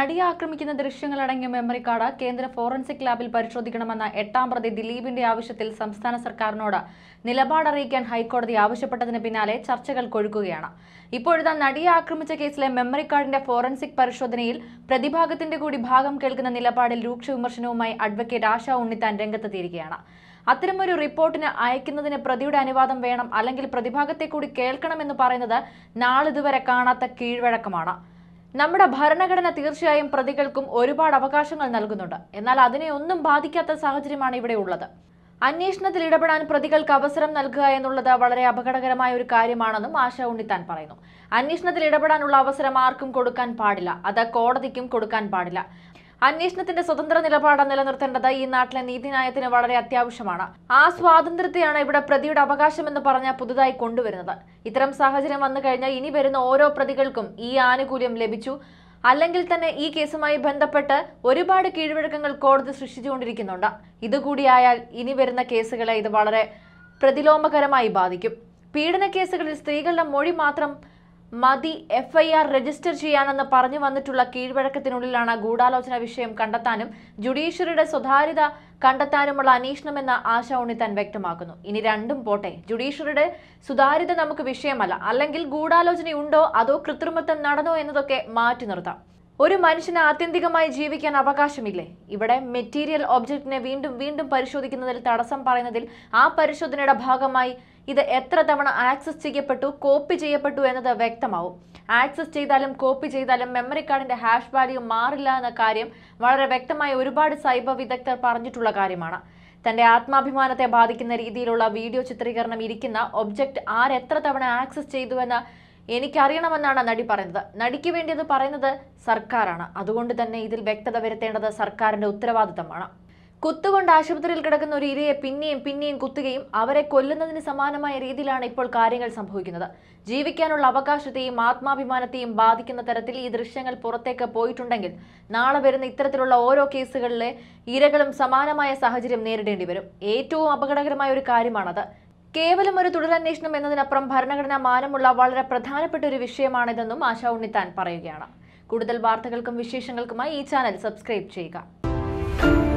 നടിയെ ആക്രമിക്കുന്ന ദൃശ്യങ്ങളടങ്ങിയ മെമ്മറി കാർഡ് കേന്ദ്ര ഫോറൻസിക് ലാബിൽ പരിശോധിക്കണമെന്ന എട്ടാം പ്രതി ദിലീപിന്റെ ആവശ്യത്തിൽ സംസ്ഥാന സർക്കാരിനോട് നിലപാടറിയിക്കാൻ ഹൈക്കോടതി ആവശ്യപ്പെട്ടതിന് പിന്നാലെ ചർച്ചകൾ കൊഴുക്കുകയാണ് ഇപ്പോഴിതാ നടിയെ ആക്രമിച്ച കേസിലെ മെമ്മറി കാർഡിന്റെ ഫോറൻസിക് പരിശോധനയിൽ പ്രതിഭാഗത്തിന്റെ കൂടി ഭാഗം കേൾക്കുന്ന നിലപാടിൽ രൂക്ഷ വിമർശനവുമായി അഡ്വക്കേറ്റ് ആശ ഉണ്ണിത്താൻ രംഗത്തെത്തിയിരിക്കുകയാണ് അത്തരമൊരു റിപ്പോർട്ടിന് അയക്കുന്നതിന് പ്രതിയുടെ അനുവാദം വേണം അല്ലെങ്കിൽ പ്രതിഭാഗത്തെ കൂടി കേൾക്കണമെന്ന് പറയുന്നത് നാളിതുവരെ കാണാത്ത കീഴ്വഴക്കമാണ് നമ്മുടെ ഭരണഘടന തീർച്ചയായും പ്രതികൾക്കും ഒരുപാട് അവകാശങ്ങൾ നൽകുന്നുണ്ട് എന്നാൽ അതിനെ ഒന്നും ബാധിക്കാത്ത സാഹചര്യമാണ് ഇവിടെ ഉള്ളത് അന്വേഷണത്തിൽ ഇടപെടാൻ പ്രതികൾക്ക് അവസരം നൽകുക എന്നുള്ളത് വളരെ അപകടകരമായ ഒരു കാര്യമാണെന്നും ആശ ഉണ്ണിത്താൻ പറയുന്നു അന്വേഷണത്തിൽ ഇടപെടാനുള്ള അവസരം ആർക്കും കൊടുക്കാൻ പാടില്ല അത് കോടതിക്കും കൊടുക്കാൻ പാടില്ല അന്വേഷണത്തിന്റെ സ്വതന്ത്ര നിലപാട് നിലനിർത്തേണ്ടത് ഈ നാട്ടിലെ നീതിന്യായത്തിന് വളരെ അത്യാവശ്യമാണ് ആ സ്വാതന്ത്ര്യത്തെയാണ് ഇവിടെ പ്രതിയുടെ അവകാശമെന്ന് പറഞ്ഞ പുതുതായി കൊണ്ടുവരുന്നത് ഇത്തരം സാഹചര്യം വന്നു കഴിഞ്ഞാൽ ഇനി വരുന്ന ഓരോ പ്രതികൾക്കും ഈ ആനുകൂല്യം ലഭിച്ചു അല്ലെങ്കിൽ തന്നെ ഈ കേസുമായി ബന്ധപ്പെട്ട് ഒരുപാട് കീഴ്വഴക്കങ്ങൾ കോടതി സൃഷ്ടിച്ചുകൊണ്ടിരിക്കുന്നുണ്ട് ഇതുകൂടിയായാൽ ഇനി വരുന്ന കേസുകളെ ഇത് വളരെ പ്രതിലോമകരമായി ബാധിക്കും പീഡന കേസുകളിൽ സ്ത്രീകളുടെ മൊഴി മാത്രം മതി എഫ് ഐ ആർ രജിസ്റ്റർ ചെയ്യാനെന്ന് പറഞ്ഞു വന്നിട്ടുള്ള കീഴ്വഴക്കത്തിനുള്ളിലാണ് ഗൂഢാലോചന വിഷയം കണ്ടെത്താനും ജുഡീഷ്യറിയുടെ സ്വകാര്യത കണ്ടെത്താനുമുള്ള അന്വേഷണമെന്ന് ആശ ഉണ്ണിത്താൻ വ്യക്തമാക്കുന്നു ഇനി രണ്ടും പോട്ടെ ജുഡീഷ്യറിയുടെ സുതാര്യത നമുക്ക് വിഷയമല്ല അല്ലെങ്കിൽ ഗൂഢാലോചനയുണ്ടോ അതോ കൃത്രിമത്വം നടന്നോ എന്നതൊക്കെ മാറ്റി നിർത്താം ഒരു മനുഷ്യന് ആത്യന്തികമായി ജീവിക്കാൻ അവകാശമില്ലേ ഇവിടെ മെറ്റീരിയൽ ഒബ്ജക്റ്റിനെ വീണ്ടും വീണ്ടും പരിശോധിക്കുന്നതിൽ തടസ്സം പറയുന്നതിൽ ആ പരിശോധനയുടെ ഭാഗമായി ഇത് എത്ര തവണ ആക്സസ് ചെയ്യപ്പെട്ടു കോപ്പി ചെയ്യപ്പെട്ടു എന്നത് വ്യക്തമാവും ആക്സസ് ചെയ്താലും കോപ്പി ചെയ്താലും മെമ്മറി കാർഡിന്റെ ഹാഷ് വാല്യൂ മാറില്ല എന്ന കാര്യം വളരെ വ്യക്തമായി ഒരുപാട് സൈബർ വിദഗ്ധർ പറഞ്ഞിട്ടുള്ള കാര്യമാണ് തന്റെ ആത്മാഭിമാനത്തെ ബാധിക്കുന്ന രീതിയിലുള്ള വീഡിയോ ചിത്രീകരണം ഇരിക്കുന്ന ഒബ്ജക്റ്റ് ആരെത്ര തവണ ആക്സസ് ചെയ്തുവെന്ന് എനിക്കറിയണമെന്നാണ് നടി പറയുന്നത് നടിക്ക് വേണ്ടി അത് പറയുന്നത് സർക്കാരാണ് അതുകൊണ്ട് തന്നെ ഇതിൽ വ്യക്തത വരുത്തേണ്ടത് സർക്കാരിന്റെ ഉത്തരവാദിത്തമാണ് കുത്തുകൊണ്ട് ആശുപത്രിയിൽ കിടക്കുന്ന ഒരു ഇരയെ പിന്നെയും പിന്നെയും കുത്തുകയും അവരെ കൊല്ലുന്നതിന് സമാനമായ രീതിയിലാണ് ഇപ്പോൾ കാര്യങ്ങൾ സംഭവിക്കുന്നത് ജീവിക്കാനുള്ള അവകാശത്തെയും ആത്മാഭിമാനത്തെയും ബാധിക്കുന്ന തരത്തിൽ ഈ ദൃശ്യങ്ങൾ പുറത്തേക്ക് പോയിട്ടുണ്ടെങ്കിൽ നാളെ വരുന്ന ഇത്തരത്തിലുള്ള ഓരോ കേസുകളിലെ ഇരകളും സമാനമായ സാഹചര്യം നേരിടേണ്ടി വരും ഏറ്റവും അപകടകരമായ ഒരു കാര്യമാണത് കേവലം ഒരു തുടരന്വേഷണം എന്നതിനപ്പുറം ഭരണഘടനാ മാനമുള്ള വളരെ പ്രധാനപ്പെട്ട ഒരു വിഷയമാണിതെന്നും ആശ ഉണ്ണിത്താൻ പറയുകയാണ് കൂടുതൽ വാർത്തകൾക്കും വിശേഷങ്ങൾക്കുമായി ഈ ചാനൽ സബ്സ്ക്രൈബ് ചെയ്യുക